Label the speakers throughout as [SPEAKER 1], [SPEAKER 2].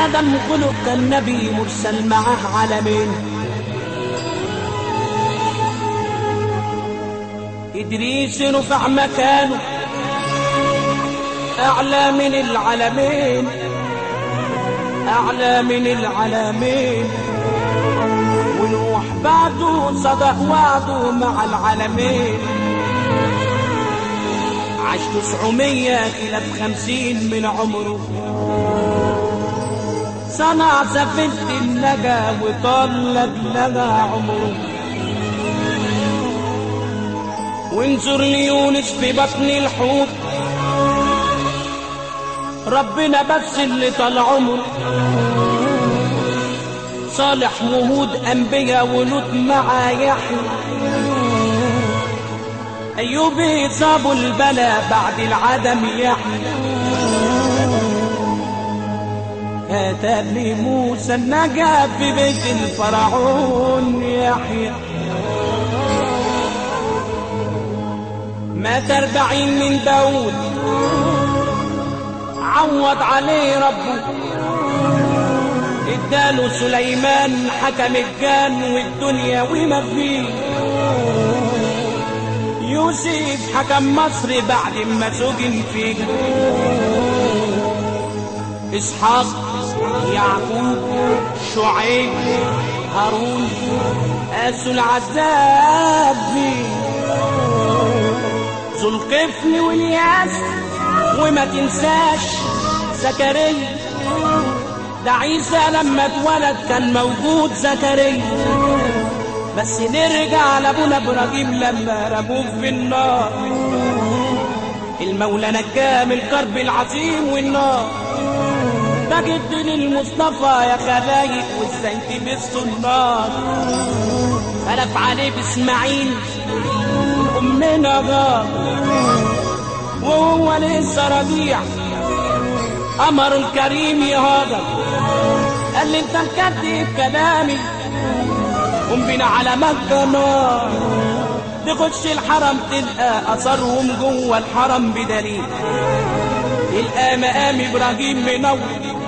[SPEAKER 1] آدم خلق كان نبي مرسل معاه عالمين إدريس رفع مكانه أعلى من العالمين أعلى من العالمين ونوح بعده صدق وعده مع العالمين عاش تسعمية إلى بخمسين من عمره صنع سفينة النجا وطلب لها عمره وانظر ليونس في بطن الحوت ربنا بس اللي طال عمره صالح وهود انبياء ولوط مع يحيى ايوب صابوا البلا بعد العدم يحيى هات لي موسى النجا في بيت الفرعون يحيى مات أربعين من داود عوض عليه ربه اداله سليمان حكم الجان والدنيا وما فيه يوسف حكم مصر بعد ما سجن فيه اسحاق يعقوب شعيب هارون قاسوا العذاب فيه ذو القفل والياس وما تنساش زكريا ده عيسى لما اتولد كان موجود زكريا بس نرجع لابونا ابراهيم لما رموه في النار المولى نجاه من الكرب العظيم والنار ده جد للمصطفى يا خلايق وازاي تبصوا النار خلف عليه باسماعيل امنا غاب وهو لسه رضيع امر الكريم يهاجر قال لي انت مكذب كلامي قم بينا على مكة نار تخش الحرم تلقى اثرهم جوه الحرم بدليل تلقى مقام ابراهيم منور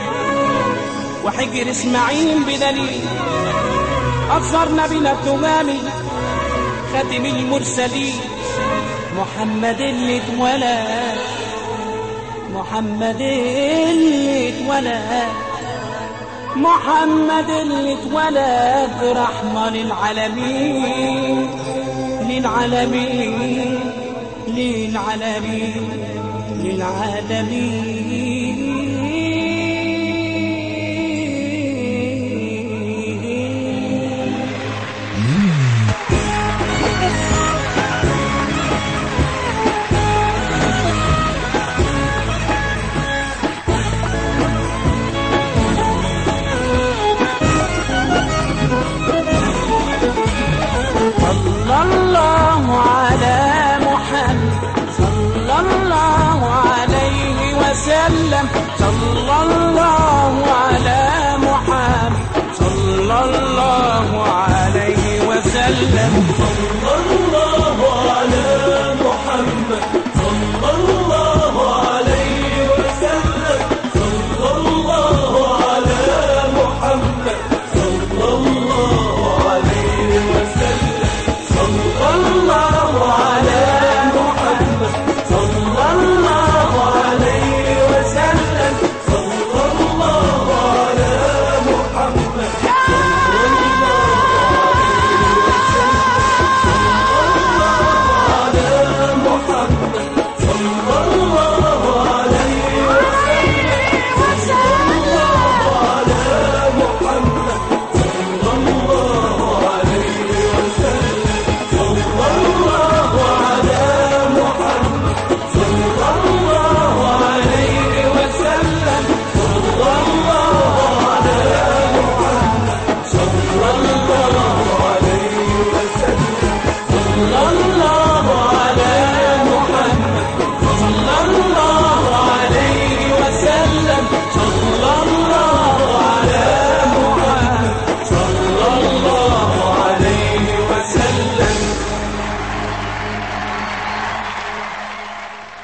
[SPEAKER 1] وحجر اسماعيل بدليل اثر نبينا التمامي خاتم المرسلين محمد اللي اتولد محمد اللي اتولد محمد اللي اتولد رحمة للعالمين للعالمين للعالمين للعالمين